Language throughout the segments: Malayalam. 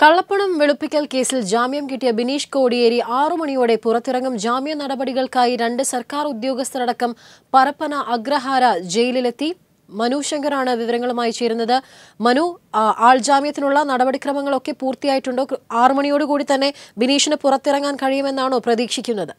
കള്ളപ്പണം വെളുപ്പിക്കൽ കേസിൽ ജാമ്യം കിട്ടിയ ബിനീഷ് കോടിയേരി ആറു മണിയോടെ പുറത്തിറങ്ങും ജാമ്യ നടപടികൾക്കായി രണ്ട് സർക്കാർ ഉദ്യോഗസ്ഥരടക്കം പരപ്പന അഗ്രഹാര ജയിലിലെത്തി മനു ശങ്കറാണ് വിവരങ്ങളുമായി ചേരുന്നത് മനു ആ, ആൾജാമ്യത്തിനുള്ള നടപടിക്രമങ്ങളൊക്കെ പൂർത്തിയായിട്ടുണ്ടോ ആറു മണിയോടുകൂടി തന്നെ ബിനീഷിന് പുറത്തിറങ്ങാൻ കഴിയുമെന്നാണോ പ്രതീക്ഷിക്കുന്നത്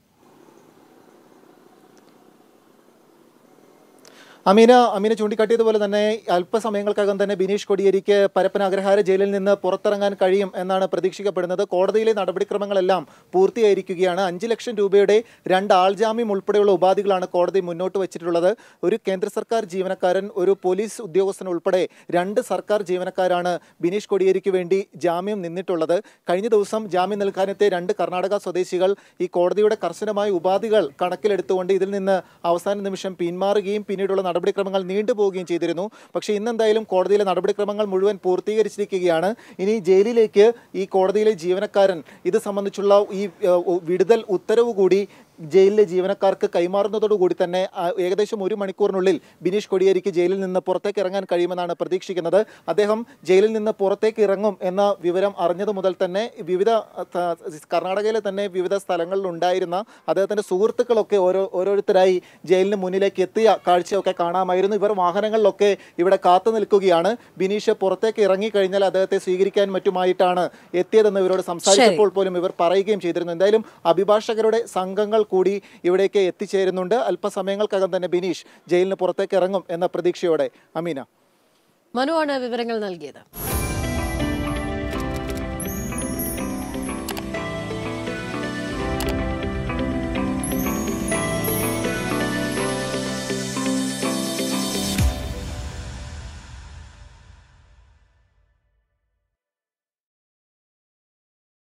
അമീന അമീന ചൂണ്ടിക്കാട്ടിയതുപോലെ തന്നെ അല്പസമയങ്ങൾക്കകം തന്നെ ബിനീഷ് കൊടിയേരിക്ക് പരപ്പന അഗ്രഹാര ജയിലിൽ നിന്ന് പുറത്തിറങ്ങാൻ കഴിയും എന്നാണ് പ്രതീക്ഷിക്കപ്പെടുന്നത് കോടതിയിലെ നടപടിക്രമങ്ങളെല്ലാം പൂർത്തിയായിരിക്കുകയാണ് അഞ്ച് ലക്ഷം രൂപയുടെ രണ്ട് ആൾജാമ്യം ഉൾപ്പെടെയുള്ള ഉപാധികളാണ് കോടതി മുന്നോട്ട് വച്ചിട്ടുള്ളത് ഒരു കേന്ദ്ര സർക്കാർ ജീവനക്കാരൻ ഒരു പോലീസ് ഉദ്യോഗസ്ഥൻ ഉൾപ്പെടെ രണ്ട് സർക്കാർ ജീവനക്കാരാണ് ബിനീഷ് കൊടിയേരിക്ക് വേണ്ടി ജാമ്യം നിന്നിട്ടുള്ളത് കഴിഞ്ഞ ദിവസം ജാമ്യം നൽകാനെത്തിയ രണ്ട് കർണാടക സ്വദേശികൾ ഈ കോടതിയുടെ കർശനമായ ഉപാധികൾ കണക്കിലെടുത്തുകൊണ്ട് ഇതിൽ നിന്ന് അവസാന നിമിഷം പിന്മാറുകയും പിന്നീടുള്ള നടപടിക്രമങ്ങൾ നീണ്ടുപോവുകയും ചെയ്തിരുന്നു പക്ഷേ ഇന്നെന്തായാലും കോടതിയിലെ നടപടിക്രമങ്ങൾ മുഴുവൻ പൂർത്തീകരിച്ചിരിക്കുകയാണ് ഇനി ജയിലിലേക്ക് ഈ കോടതിയിലെ ജീവനക്കാരൻ ഇത് സംബന്ധിച്ചുള്ള ഈ ഏഹ്, വിടുതൽ ഉത്തരവ് കൂടി ജയിലിലെ ജീവനക്കാർക്ക് കൈമാറുന്നതോടുകൂടി തന്നെ ആ, ഏകദേശം ഒരു മണിക്കൂറിനുള്ളിൽ ബിനീഷ് കൊടിയേരിക്ക് ജയിലിൽ നിന്ന് പുറത്തേക്ക് ഇറങ്ങാൻ കഴിയുമെന്നാണ് പ്രതീക്ഷിക്കുന്നത് അദ്ദേഹം ജയിലിൽ നിന്ന് പുറത്തേക്ക് ഇറങ്ങും എന്ന വിവരം അറിഞ്ഞത് മുതൽ തന്നെ വിവിധ ആ, ത- കർണാടകയിലെ തന്നെ വിവിധ സ്ഥലങ്ങളിൽ ഉണ്ടായിരുന്ന അദ്ദേഹത്തിൻ്റെ സുഹൃത്തുക്കളൊക്കെ ഓരോ ഓരോരുത്തരായി ജയിലിന് മുന്നിലേക്ക് എത്തിയ കാഴ്ചയൊക്കെ കാണാമായിരുന്നു ഇവർ വാഹനങ്ങളിലൊക്കെ ഇവിടെ കാത്തു നിൽക്കുകയാണ് ബിനീഷ് പുറത്തേക്ക് ഇറങ്ങിക്കഴിഞ്ഞാൽ അദ്ദേഹത്തെ സ്വീകരിക്കാൻ മറ്റുമായിട്ടാണ് എത്തിയതെന്ന് ഇവരോട് സംസാരിച്ചപ്പോൾ പോലും ഇവർ പറയുകയും ചെയ്തിരുന്നു എന്തായാലും അഭിഭാഷകരുടെ സംഘങ്ങൾ കൂടി ഇവിടേക്ക് എത്തിച്ചേരുന്നുണ്ട് അല്പസമയങ്ങൾക്കകം തന്നെ ബിനീഷ് ജയിലിന് പുറത്തേക്ക് ഇറങ്ങും എന്ന പ്രതീക്ഷയോടെ അമീന മനുവാണ് വിവരങ്ങൾ നൽകിയത്